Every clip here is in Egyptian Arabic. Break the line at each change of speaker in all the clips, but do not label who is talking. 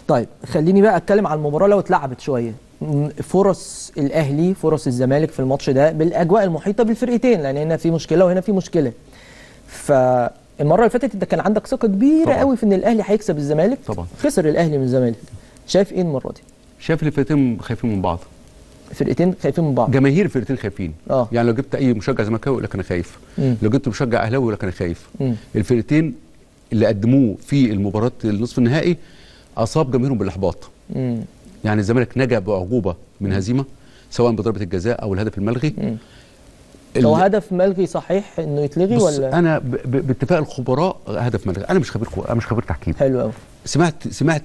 طيب خليني بقى اتكلم عن المباراه لو اتلعبت شويه م- فرص الاهلي فرص الزمالك في الماتش ده بالاجواء المحيطه بالفرقتين لان هنا في مشكله وهنا في مشكله فالمره اللي فاتت انت كان عندك ثقه كبيره
طبعاً.
قوي في ان الاهلي هيكسب الزمالك
طبعاً.
خسر الاهلي من الزمالك شايف ايه المره دي
شايف الفرقتين خايفين من بعض
فرقتين خايفين من بعض
جماهير الفرقتين خايفين
آه.
يعني لو جبت اي مشجع زملكاوي يقول لك انا خايف
مم.
لو جبت مشجع اهلاوي يقول لك انا خايف
مم.
الفرقتين اللي قدموه في المباراه النصف النهائي اصاب جماهيرهم بالاحباط
مم.
يعني الزمالك نجا باعجوبه من هزيمه سواء بضربه الجزاء او الهدف الملغي ال-
هو هدف ملغي صحيح انه يتلغي
بص
ولا
انا ب- ب- باتفاق الخبراء هدف ملغي انا مش خبير كوره انا مش خبير تحكيم
حلو قوي
سمعت سمعت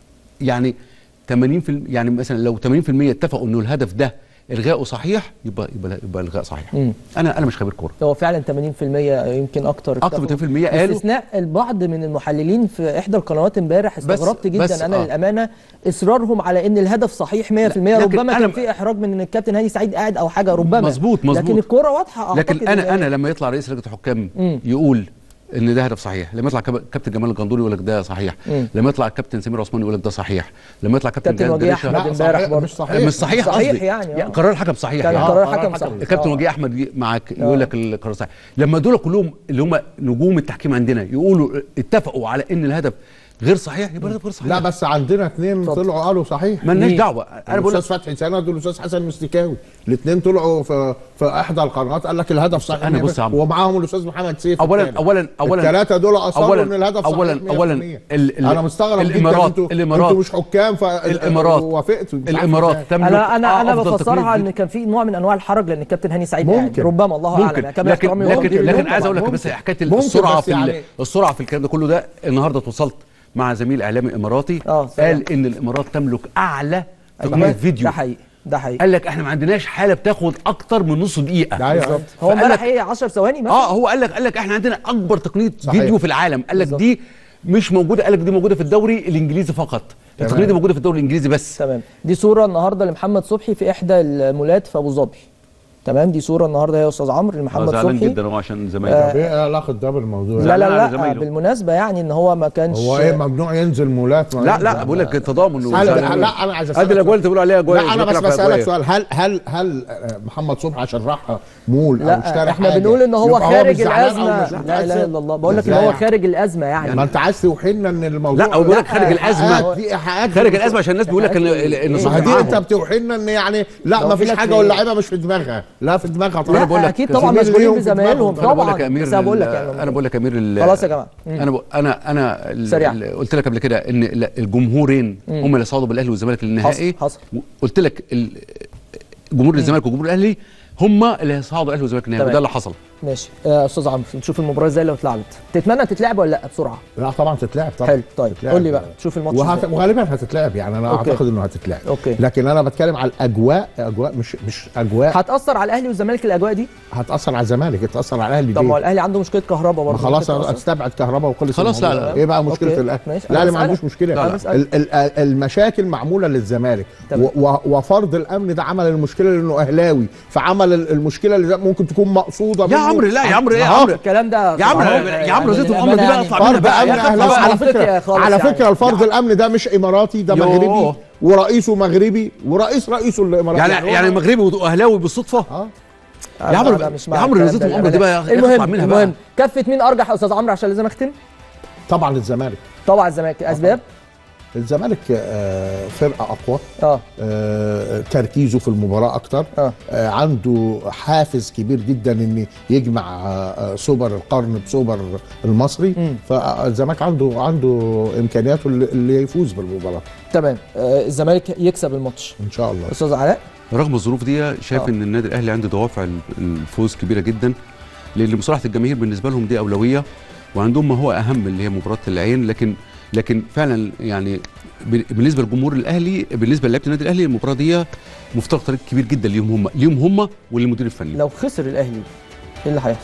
يعني 80% يعني مثلا لو 80% اتفقوا انه الهدف ده الغائه صحيح يبقى يبقى يبقى الغاء صحيح
مم.
انا انا مش خبير كوره
هو فعلا 80% يمكن اكتر
أكتر من
اتفقوا.
80% قالوا.
باستثناء البعض من المحللين في احدى القنوات امبارح
بس-
استغربت جدا
بس
انا
آه.
للامانه اصرارهم على ان الهدف صحيح 100%
لكن
ربما
أنا-
كان في احراج من ان الكابتن هاني سعيد قاعد او حاجه ربما
مظبوط مظبوط
لكن الكوره واضحه
لكن
أعتقد
انا
إن-
انا لما يطلع رئيس لجنه الحكام
مم.
يقول ان ده هدف صحيح لما يطلع كاب- كابتن جمال الجندوري يقول لك ده صحيح
مم.
لما يطلع كابتن سمير عثمان يقول لك ده صحيح لما يطلع كابتن
كابتن
جهاد
وجيه
دريشة-
أحمد
لا
امبارح
صحيح
برضه.
مش صحيح
مش صحيح
صحيح
قصدي
يعني، آه.
قرار الحكم صحيح
كان
يعني.
قرار
قرار
حكم
حكم.
صحيح
الكابتن
آه.
وجيه احمد معاك يقول لك القرار صحيح لما دول كلهم اللي هم نجوم التحكيم عندنا يقولوا اتفقوا على ان الهدف غير صحيح يبقى الهدف غير صحيح
لا بس عندنا اثنين
اتفضل.
طلعوا قالوا صحيح
مالناش
مين؟
دعوه انا بقول لك
الاستاذ فتحي سند والاستاذ حسن مستكاوي الاثنين طلعوا في في احدى القنوات قال لك الهدف صحيح
أنا بص يا عم.
ومعاهم الاستاذ محمد سيف
اولا
الثاني.
اولا اولا
الثلاثه دول اصروا
أولاً-
ان الهدف صحيح
اولا
100%.
اولا ال- ال-
انا مستغرب
الامارات
جدا انتوا
الامارات
انتوا مش حكام ف
الامارات
وافقتوا مش عارف
الامارات
إزاي.
تملك
انا انا انا
أفضل
بفسرها
تقنية
ان كان في نوع من انواع الحرج لان الكابتن هاني سعيد قاعد
ممكن.
ربما الله اعلم
ممكن
يعني كما
لكن
احترامي
لكن,
ممكن.
لكن
ممكن
عايز اقول لك
طبعاً.
بس حكايه
ممكن
السرعه
بس
في ال-
يعني-
السرعه في الكلام ده كله ده النهارده اتوصلت مع زميل اعلامي اماراتي
آه، سلام.
قال ان الامارات تملك اعلى
أيوة.
تقنيه فيديو
ده حقيقي ده حقيقي
قال لك احنا ما عندناش حاله بتاخد اكتر من نص دقيقه
ده أيوة.
بالظبط هو
فقال
امبارح
لك-
ايه 10 ثواني مثلا
اه هو قال لك قال لك احنا عندنا اكبر تقنيه
صحيح.
فيديو في العالم قال لك
بالظبط.
دي مش موجوده قال لك دي موجوده في الدوري الانجليزي فقط التقنيه دي موجوده في الدوري الانجليزي بس
تمام دي صوره النهارده لمحمد صبحي في احدى المولات في ابو ظبي تمام دي صوره النهارده يا استاذ عمرو لمحمد صبحي
هو عشان
طب ايه علاقه ده بالموضوع
لا لا
زعلان على
لا
زمايله.
بالمناسبه يعني ان هو ما كانش
هو ايه ممنوع ينزل مولات ما
لا
ينزل.
لا بقول لك تضامن
لا لا لا، انا عايز
ادي
اسالك
الاجوال اللي بيقولوا عليها اجوال
لا انا
مش
بس
بتلعب في
بسالك
أجوال.
سؤال هل هل هل آه، محمد صبحي عشان راح مول او
لا
اشترى
احنا
حاجة
بنقول ان هو
يبقى
خارج
مش زعلان أو
الازمه
مش
لا اله
متأثر؟
الا الله بقول لك ان
إزاي
هو
يعني؟
خارج الازمه يعني
ما انت عايز توحينا ان الموضوع
لا هو بيقول لك خارج الازمه
إيحاءات، في ايحاءات
خارج الازمه عشان الناس بيقول لك ان ان
إيه؟
ما هي
صبحي
دي انت
معاهم.
بتوحينا ان يعني لا
لو
ما
في
فيش
لك
حاجه
إيه؟
واللعيبه مش في دماغها لا في دماغها طبعا
لا
بقول لك
اكيد طبعا
زميل
مشغولين
ليهم في
بزمايلهم
دماغهم.
انا بقول لك
طبعا
يا امير
بس أنا بقول لك
ال-
يعني
انا بقول لك يا امير ال-
خلاص يا جماعه مم.
انا بق- انا انا ال-
سريع.
ال- قلت لك قبل كده ان ال- الجمهورين هم اللي صعدوا بالاهلي والزمالك للنهائي
حصل- حصل.
قلت لك ال- جمهور الزمالك وجمهور الاهلي هم اللي هيصعدوا الاهلي والزمالك للنهائي
تمام.
وده اللي حصل
ماشي يا استاذ عمرو نشوف المباراه ازاي لو اتلعبت تتمنى تتلعب ولا لا بسرعه
لا طبعا تتلعب طبعا
حلو طيب
تتلعب.
قول لي بقى تشوف الماتش
وهت...
ازاي
وغالبا هتتلعب يعني انا
أوكي.
اعتقد انه هتتلعب
أوكي.
لكن انا بتكلم على الاجواء اجواء مش مش اجواء
هتاثر على الاهلي والزمالك الاجواء دي
هتاثر على الزمالك هتاثر على الاهلي
طب ما هو
ليه؟
الاهلي عنده مشكله كهرباء
ما
برضه
خلاص
ممكن تأثر.
استبعد كهرباء وخلص
خلاص، لا،
الموضوع.
لا.
ايه بقى مشكله
أوكي.
الاهلي
ماشي.
لا
أنا
لا ما
بسألك.
عندوش مشكله
لا، لا. بسألك.
ال- ال- المشاكل معموله للزمالك
تمام.
و- و- وفرض الامن ده عمل المشكله لانه اهلاوي فعمل ال- المشكله اللي ده ممكن تكون مقصوده
يا
منه.
عمرو لا يا عمرو ايه يا
ما هو
عمرو
الكلام ده
يا عمرو
صراحة
يا عمرو زيت الامر دي بقى اطلع منها
فرض
بقى
امن
يا أخي
اهلاوي
خلاص.
على
منطقي
فكره
خالص
على
يعني.
فكره الفرض الامن ده مش اماراتي ده
يوه.
مغربي ورئيسه مغربي ورئيس رئيسه الاماراتي
يعني يعني مغربي واهلاوي بالصدفه
اه
يا عمرو
لا، مش
يا
مع
عمرو
الكلام
زيت
ده،
الامر
لا،
دي
لا.
بقى يا أخي
المهم
اطلع منها
المهم
بقى
كفه مين ارجح يا استاذ عمرو عشان لازم اختم
طبعا الزمالك
طبعا الزمالك اسباب
الزمالك آه، فرقه اقوى
اه
آه، تركيزه في المباراه اكتر
آه.
آه، عنده حافز كبير جدا ان يجمع آه، آه، سوبر القرن بسوبر المصري
مم.
فالزمالك عنده عنده امكانياته اللي- اللي يفوز بالمباراه
تمام آه الزمالك يكسب الماتش
ان شاء الله
استاذ علاء
رغم الظروف دي شايف
آه.
ان النادي الاهلي عنده دوافع ال- الفوز كبيره جدا لان مصالحه الجماهير بالنسبه لهم دي اولويه وعندهم ما هو اهم اللي هي مباراه العين لكن لكن فعلا يعني ب- بالنسبه لجمهور الاهلي بالنسبه لعيبه النادي الاهلي المباراه دي مفترق طريق كبير جدا ليهم هم ليهم هم وللمدير الفني
لو خسر الاهلي ايه اللي هيحصل؟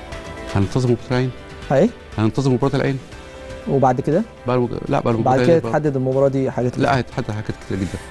هننتظر مباراه العين
هي
هننتظر مباراه العين
وبعد كده
بعد لا بعد
بعد
المباراه
كده
العين-
تحدد المباراه دي حاجات
لا هتحدد حاجات كتير جدا